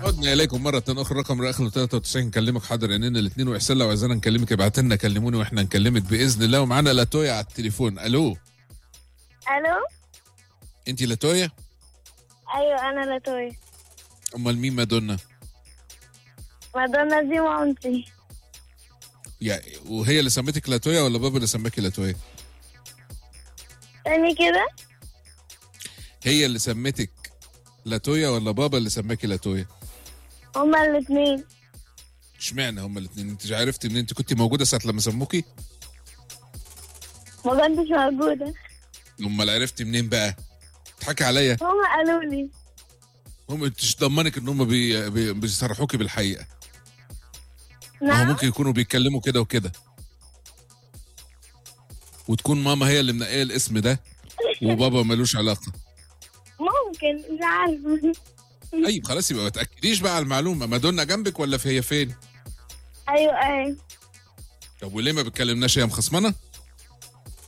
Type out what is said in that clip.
عدنا اليكم مره اخرى رقم اخر 93 نكلمك حاضر عينينا الاثنين واحسان لو عايزانا نكلمك ابعت لنا كلموني واحنا نكلمك باذن الله ومعانا لاتويا على التليفون الو الو انت لاتويا ايوه انا لاتوي امال مين مادونا مادونا دي مامتي يعني وهي اللي سمتك لاتويا ولا بابا اللي سماكي لاتويا تاني كده هي اللي سمتك لاتويا ولا بابا اللي سماكي لاتويا هما الاتنين اشمعنى هما الاثنين انت عرفتي منين انت كنت موجوده ساعه لما سموكي ما كنتش موجودة امال عرفتي منين بقى تضحكي عليا هما قالوا لي هم انت ضمنك ان هم بي... بي... بيصرحوكي بالحقيقه ما هو نعم ممكن يكونوا بيتكلموا كده وكده وتكون ماما هي اللي منقيه الاسم ده وبابا ملوش علاقه ممكن مش عارفة طيب خلاص يبقى ما تاكديش بقى على المعلومه مادونا جنبك ولا في هي فين ايوه ايوه طب وليه ما بتكلمناش هي مخصمنه